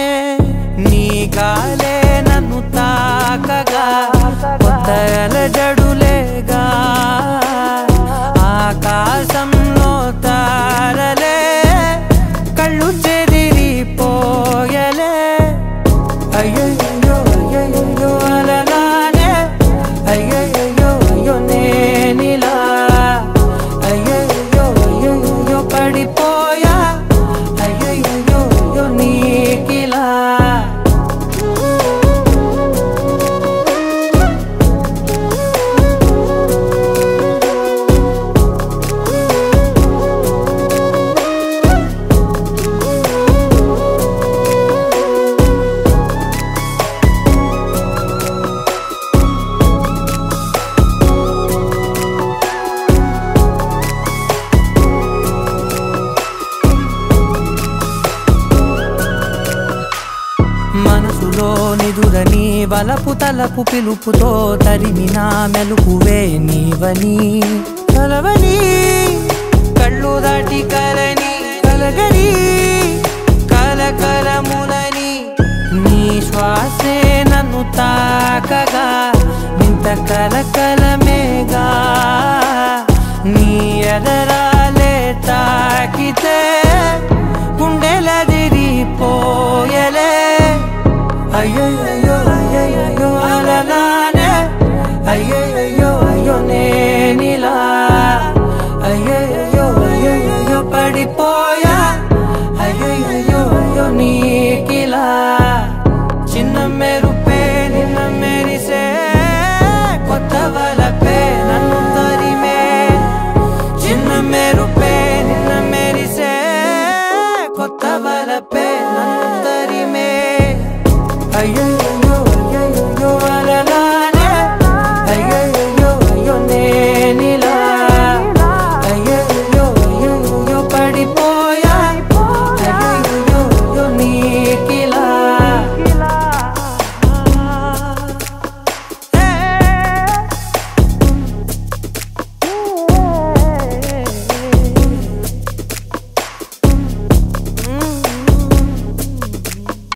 నీ గాలే నన్ను తాకగా కొత్త జడులేగా ఆకాశంలో తారలే కళ్ళు చెదిరిపోయలే అయ్యయ్యో అయ్యయ్యో అలలానే అయ్యయ్యో అయ్యో నేనిలా అయ్యయ్యో అయ్యయ్యో పడిపోయా అయ్యయ్యో అయ్యో నీకిలా మనసులో నిదురని వలపు తలపు పిలుపుతో తరిమిన మెలుకువే నీవని కలవని కళ్ళు దాటి కలని కలగని కలకలములని నీ శ్వాసే నన్ను తాకగా నింత కలకలమేగా నీ ఎదరాలే తాకితే గుండెలదిరిపోయలే అయ్యయ్యో అయ్యయ్యో అలలానే అయ్యయ్యో అయ్యో నేనిలా అయ్యయ్యో అయ్యయ్యో పడిపోయా అయ్యయ్యో అయ్యో నీకిలా చిన్న మెరుపే నిన్న మెరిసే కొత్త వలపే నన్ను తరిమే చిన్న మెరుపే నిన్న మెరిసే కొత్త వలపే నన్ను తరిమే అయ్యో